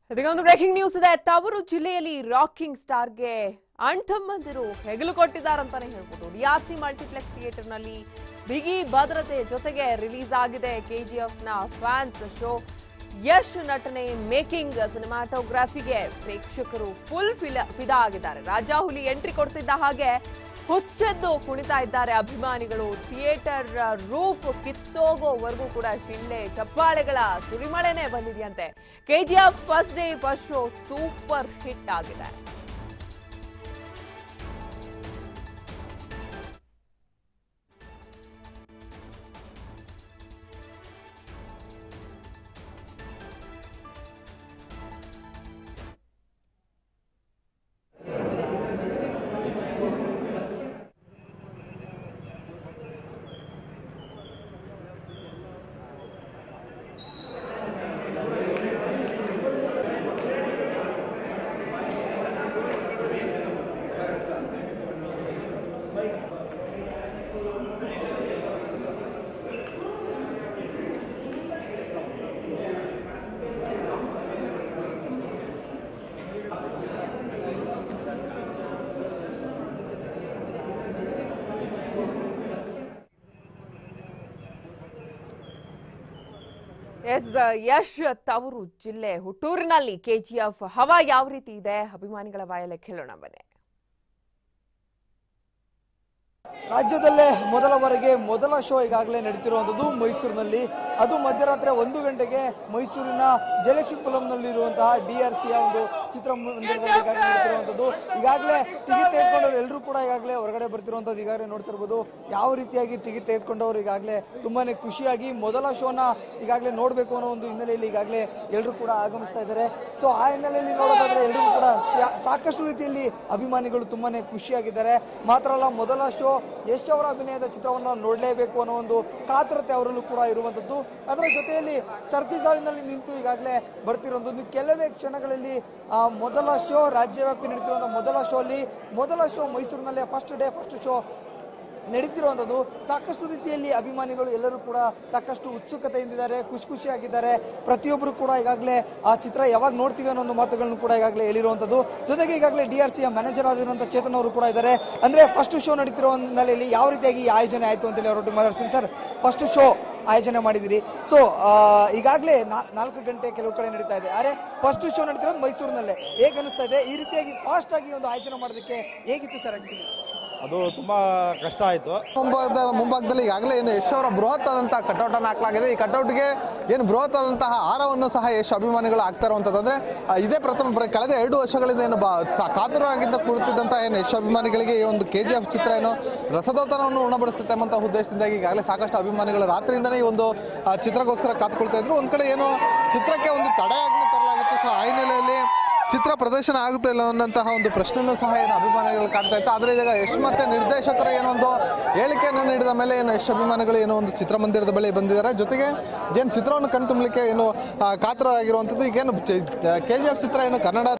ಇದೀಗ ಒಂದು breaking news ಇದೆ ತವರು ಜಿಲ್ಲೆಯಲ್ಲಿ ರಾಕಿಂಗ್ ಸ್ಟಾರ್ಗೆ ಅಣ್ತಮ್ಮಂದಿರು ಹೆಗಲು ಕೊಟ್ಟಿದ್ದಾರಂತಾನೆ ಹೇಳ್ಬೋದು ಡಿಆರ್ಸಿ ಮಲ್ಟಿಪ್ಲೆಕ್ಸ್ ಥಿಯೇಟರ್ ನಲ್ಲಿ ಬಿಗಿ ಭದ್ರತೆ ಜೊತೆಗೆ ರಿಲೀಸ್ ಆಗಿದೆ ಕೆಜಿಎಫ್ ನ ಫ್ಯಾನ್ಸ್ ಶೋ ಯಶ್ ನಟನೆ ಮೇಕಿಂಗ್ ಸಿನಿಮಾಟೋಗ್ರಫಿಗೆ ಪ್ರೇಕ್ಷಕರು ಫುಲ್ ಫಿದಾ ಆಗಿದ್ದಾರೆ ರಾಜಾ ಹುಲಿ ಎಂಟ್ರಿ ಕೊಡ್ತಿದ್ದ ಹಾಗೆ ಹುಚ್ಚೆದ್ದು ಕುಣಿತಾ ಇದ್ದಾರೆ ಅಭಿಮಾನಿಗಳು ಥಿಯೇಟರ್ ರೂಫ್ ಕಿತ್ತೋಗೋವರೆಗೂ ಕೂಡ ಶಿಳ್ಳೆ ಚಪ್ಪಾಳೆಗಳ ಸುರಿಮಳೆನೆ ಬಂದಿದೆಯಂತೆ KGF first day first show super hit ಆಗಿದೆ ಎಸ್ ಯಶ್ ತವರು ಜಿಲ್ಲೆ ಹುಟ್ಟೂರಿನಲ್ಲಿ ಕೆಜಿಎಫ್ ಹವಾ ಯಾವ ರೀತಿ ಇದೆ ಅಭಿಮಾನಿಗಳ ಬಾಯಲ್ಲೇ ಕೇಳೋಣ ಬನ್ನಿ ರಾಜ್ಯದಲ್ಲೇ ಮೊದಲ ಬಾರಿಗೆ ಮೊದಲ ಶೋ ಈಗಾಗಲೇ ನಡೀತಿರುವಂಥದ್ದು ಮೈಸೂರಿನಲ್ಲಿ ಅದು ಮಧ್ಯರಾತ್ರಿ ಒಂದು ಗಂಟೆಗೆ ಮೈಸೂರಿನ ಜಯಲಕ್ಷ್ಮಿ ಫಿಲಂನಲ್ಲಿರುವಂತಹ ಡಿ ಆರ್ ಸಿಯ ಒಂದು ಚಿತ್ರಮಂದಿರದಲ್ಲಿ ಈಗಾಗಲೇ ನಡೀತಿರುವಂಥದ್ದು ಈಗಾಗಲೇ ಟಿಕೆಟ್ ತೆಗೆದುಕೊಂಡವರು ಎಲ್ಲರೂ ಕೂಡ ಈಗಾಗಲೇ ಹೊರಗಡೆ ಬರ್ತಿರುವಂಥದ್ದು ಈಗಾಗಲೇ ನೋಡ್ತಿರ್ಬೋದು ಯಾವ ರೀತಿಯಾಗಿ ಟಿಕೆಟ್ ತೆಗೆದುಕೊಂಡವರು ಈಗಾಗಲೇ ತುಂಬಾನೇ ಖುಷಿಯಾಗಿ ಮೊದಲ ಶೋನ ಈಗಾಗಲೇ ನೋಡಬೇಕು ಅನ್ನೋ ಒಂದು ಹಿನ್ನೆಲೆಯಲ್ಲಿ ಈಗಾಗಲೇ ಎಲ್ಲರೂ ಕೂಡ ಆಗಮಿಸ್ತಾ ಇದ್ದಾರೆ ಸೊ ಆ ಹಿನ್ನೆಲೆಯಲ್ಲಿ ನೋಡೋದಾದ್ರೆ ಎಲ್ಲರೂ ಕೂಡ ಶಾ- ಸಾಕಷ್ಟು ರೀತಿಯಲ್ಲಿ ಅಭಿಮಾನಿಗಳು ತುಂಬಾನೇ ಖುಷಿಯಾಗಿದ್ದಾರೆ ಮಾತ್ರ ಅಲ್ಲ ಮೊದಲ ಶೋ ಯಶ್ ಅವರ ಅಭಿನಯದ ಚಿತ್ರವನ್ನು ನೋಡಲೇಬೇಕು ಅನ್ನೋ ಒಂದು ಕಾತರತೆ ಅವರಲ್ಲೂ ಕೂಡ ಇರುವಂಥದ್ದು ಅದರ ಜೊತೆಯಲ್ಲಿ ಸರ್ತಿ ಸಾಲಿನಲ್ಲಿ ನಿಂತು ಈಗಾಗಲೇ ಬರ್ತಿರುವಂಥದ್ದು ಕೆಲವೇ ಕ್ಷಣಗಳಲ್ಲಿ ಆ ಮೊದಲ ಶೋ ರಾಜ್ಯವ್ಯಾಪಿ ನಡೀತಿರುವಂಥ ಮೊದಲ ಶೋ ಅಲ್ಲಿ ಮೊದಲ ಶೋ ಮೈಸೂರಿನಲ್ಲೇ ಫಸ್ಟ್ ಡೇ ಫಸ್ಟ್ ಶೋ ನಡೀತಿರುವಂಥದ್ದು ಸಾಕಷ್ಟು ರೀತಿಯಲ್ಲಿ ಅಭಿಮಾನಿಗಳು ಎಲ್ಲರೂ ಕೂಡ ಸಾಕಷ್ಟು ಉತ್ಸುಕತೆಯಿಂದಿದ್ದಾರೆ ಖುಷಿ ಖುಷಿಯಾಗಿದ್ದಾರೆ ಪ್ರತಿಯೊಬ್ಬರು ಕೂಡ ಈಗಾಗಲೇ ಆ ಚಿತ್ರ ಯಾವಾಗ ನೋಡ್ತೀವಿ ಅನ್ನೋ ಒಂದು ಮಾತುಗಳನ್ನು ಕೂಡ ಈಗಾಗಲೇ ಹೇಳಿರುವಂಥದ್ದು ಜೊತೆಗೆ ಈಗಾಗಲೇ ಡಿ ಆರ್ ಸಿಯ ಮ್ಯಾನೇಜರ್ ಆಗಿರುವಂಥ ಚೇತನ್ ಅವರು ಕೂಡ ಇದ್ದಾರೆ ಅಂದ್ರೆ ಫಸ್ಟ್ ಶೋ ನಡೀತಿರುವ ಹಿನ್ನೆಲೆಯಲ್ಲಿ ಯಾವ ರೀತಿಯಾಗಿ ಈ ಆಯೋಜನೆ ಆಯಿತು ಅಂತೇಳಿ ಅವರೊಟ್ಟಿಗೆ ಮಾತಾಡ್ತೀನಿ ಸರ್ ಫಸ್ಟ್ ಶೋ ಆಯೋಜನೆ ಮಾಡಿದಿರಿ ಸೊ ಈಗಾಗಲೇ ನಾಲ್ಕು ಗಂಟೆ ಕೆಲವು ಕಡೆ ನಡೀತಾ ಇದೆ ಆದರೆ ಫಸ್ಟ್ ಶೋ ನಡೀತಿರೋದು ಮೈಸೂರಿನಲ್ಲೇ ಹೇಗೆ ಅನಿಸ್ತಾ ಇದೆ ಈ ರೀತಿಯಾಗಿ ಫಾಸ್ಟ್ ಆಗಿ ಒಂದು ಆಯೋಜನೆ ಮಾಡೋದಕ್ಕೆ ಹೇಗಿತ್ತು ಸರ್ ಆಕ್ಚುಲಿ ಅದು ತುಂಬ ಕಷ್ಟ ಆಯಿತು ಮುಂಭಾಗದ ಮುಂಭಾಗದಲ್ಲಿ ಈಗಾಗಲೇ ಏನು ಯಶ್ ಅವರ ಬೃಹತ್ ಆದಂತಹ ಕಟೌಟ್ ಅನ್ನು ಹಾಕಲಾಗಿದೆ ಈ ಕಟೌಟ್ಗೆ ಏನು ಬೃಹತ್ ಆದಂತಹ ಹಾರವನ್ನು ಸಹ ಯಶ್ ಅಭಿಮಾನಿಗಳು ಆಗ್ತಾ ಇರುವಂಥದ್ದು ಅಂದ್ರೆ ಆ, ಇದೇ ಪ್ರಥಮ ಬಾರಿ ಕಳೆದ ಎರಡು ವರ್ಷಗಳಿಂದ ಏನು ಬಾ ಸ- ಕಾತುರರಾಗಿದ್ದ ಕುಳಿತಿದ್ದಂತಹ ಏನು ಯಶ್ ಅಭಿಮಾನಿಗಳಿಗೆ ಈ ಒಂದು ಕೆ ಜಿ ಎಫ್ ಚಿತ್ರ ಏನು ರಸದೌತಣವನ್ನು ಉಣಬಡಿಸುತ್ತೆ ಎಂಬಂತಹ ಉದ್ದೇಶದಿಂದಾಗಿ ಈಗಾಗಲೇ ಸಾಕಷ್ಟು ಅಭಿಮಾನಿಗಳು ರಾತ್ರಿಯಿಂದನೇ ಈ ಒಂದು ಆ, ಚಿತ್ರಕ್ಕೋಸ್ಕರ ಕಾತ್ಕೊಳ್ತಾ ಇದ್ರು ಒಂದ್ ಕಡೆ ಏನು ಚಿತ್ರಕ್ಕೆ ಒಂದು ತಡೆಯಾಜ್ಞೆ ತರಲಾಗಿತ್ತು ಸೊ ಆ ಹಿನ್ನೆಲೆಯಲ್ಲಿ ಚಿತ್ರ ಪ್ರದರ್ಶನ ಆಗುತ್ತೆ ಇಲ್ಲ ಅನ್ನೋಂತಹ ಒಂದು ಪ್ರಶ್ನೆನೂ ಸಹ ಏನು ಅಭಿಮಾನಿಗಳು ಕಾಡ್ತಾ ಇತ್ತು ಆದರೆ ಈಗ ಯಶ್ ಮತ್ತೆ ನಿರ್ದೇಶಕರು ಏನೋ ಒಂದು ಹೇಳಿಕೆಯನ್ನು ನೀಡಿದ ಮೇಲೆ ಏನು ಯಶ್ ಅಭಿಮಾನಿಗಳು ಏನೋ ಒಂದು ಚಿತ್ರಮಂದಿರದ ಬಳಿ ಬಂದಿದ್ದಾರೆ ಜೊತೆಗೆ ಏನು ಚಿತ್ರವನ್ನು ಕಣ್ತುಂಬಲಿಕ್ಕೆ ಏನು ಆ, ಕಾತರರಾಗಿರುವಂಥದ್ದು ಈಗೇನು ಕೆ ಜಿ ಎಫ್ ಚಿತ್ರ ಏನು ಕನ್ನಡ